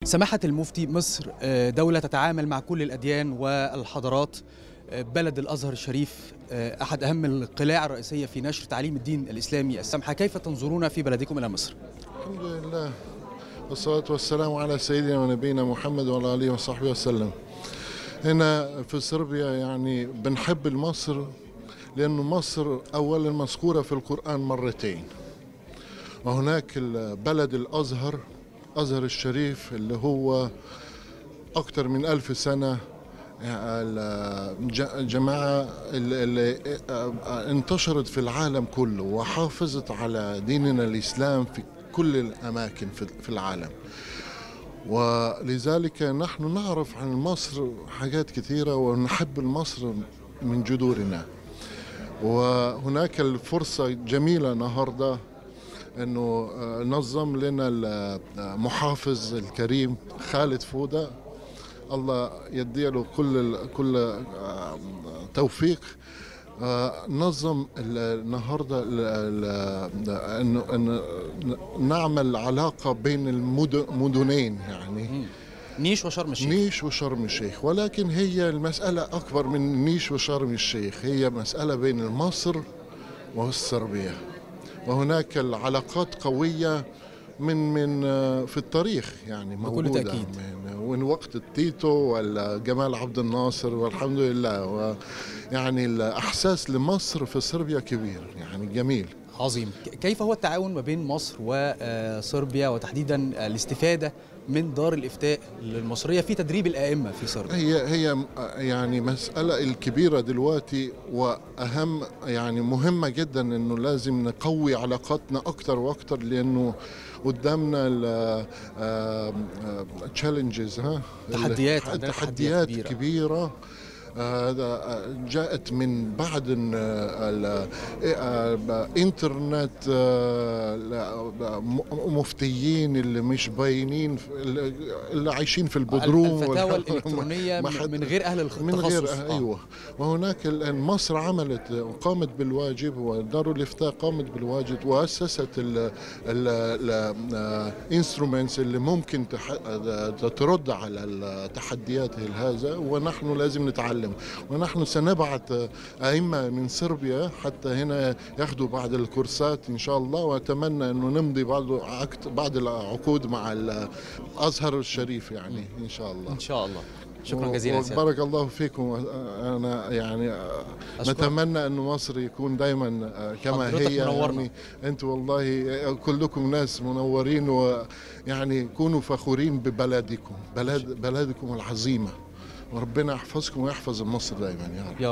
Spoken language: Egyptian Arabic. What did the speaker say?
سماحة المفتي مصر آه، دولة تتعامل مع كل الأديان والحضارات آه، بلد الأزهر الشريف آه، أحد أهم القلاع الرئيسية في نشر تعليم الدين الإسلامي السمحة كيف تنظرون في بلدكم إلى مصر؟ الحمد لله والصلاة والسلام على سيدنا ونبينا محمد وعلى آله وصحبه وسلم هنا في صربيا يعني بنحب مصر لأن مصر أولا مذكورة في القرآن مرتين وهناك بلد الأزهر أزهر الشريف اللي هو أكثر من ألف سنة الجماعة اللي انتشرت في العالم كله وحافظت على ديننا الإسلام في كل الأماكن في العالم ولذلك نحن نعرف عن مصر حاجات كثيرة ونحب مصر من جذورنا وهناك الفرصة جميلة النهارده انه نظم لنا المحافظ الكريم خالد فوده الله يديله كل كل توفيق نظم النهارده انه انه نعمل علاقه بين المدنين يعني نيش وشرم الشيخ نيش وشرم الشيخ ولكن هي المسألة أكبر من نيش وشرم الشيخ هي مسألة بين مصر والصربية وهناك العلاقات قوية من من في التاريخ يعني موجودة بكل تأكيد من, من وقت التيتو ولا جمال عبد الناصر والحمد لله ويعني الإحساس لمصر في صربيا كبير يعني جميل عظيم كيف هو التعاون ما بين مصر وصربيا وتحديدا الاستفادة من دار الإفتاء المصرية في تدريب الآئمة في صربيا هي هي يعني مسألة الكبيرة دلوقتي وأهم يعني مهمة جدا إنه لازم نقوي علاقاتنا أكتر وأكتر لأنه قدامنا التشالنجز ها تحديات تحديات كبيرة, كبيرة جاءت من بعد الانترنت مفتيين اللي مش باينين اللي عايشين في البدروم الفتاوى الالكترونيه من غير اهل التخصص من غير ايوه وهناك الان مصر عملت وقامت بالواجب ودار الافتاء قامت بالواجب واسست الانسترومنتس اللي ممكن ترد على التحديات هذا ونحن لازم نتعلم نتعلم ونحن سنبعث أئمة من صربيا حتى هنا ياخذوا بعض الكورسات إن شاء الله وأتمنى أنه نمضي بعض بعض العقود مع الأزهر الشريف يعني إن شاء الله إن شاء الله شكرا جزيلا بارك الله فيكم انا يعني أشكرك. نتمنى ان مصر يكون دايما كما هي منورنا. يعني انتم والله كلكم ناس منورين ويعني كونوا فخورين ببلدكم بلد بلدكم العظيمه وربنا يحفظكم ويحفظ مصر دايما يا رب